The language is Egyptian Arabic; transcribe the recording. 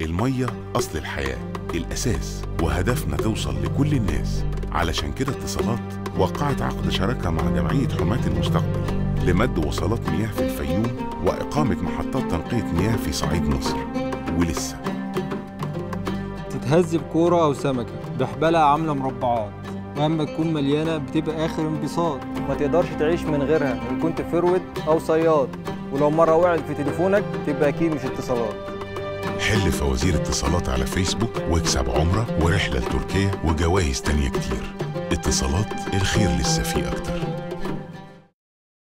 المية أصل الحياة الأساس وهدفنا توصل لكل الناس علشان كده اتصالات وقعت عقد شراكة مع جمعية حماة المستقبل لمد وصلات مياه في الفيوم وإقامة محطات تنقية مياه في صعيد مصر ولسه تتهز بكورة أو سمكة بحبالها عاملة مربعات وأما تكون مليانة بتبقى آخر انبساط ما تقدرش تعيش من غيرها إن كنت فرود أو صياد ولو مرة وقعت في تليفونك تبقى أكيد مش اتصالات حل فوازير اتصالات على فيسبوك واكسب عمرة ورحلة لتركيا وجوائز تانية كتير اتصالات الخير لسه فيه أكتر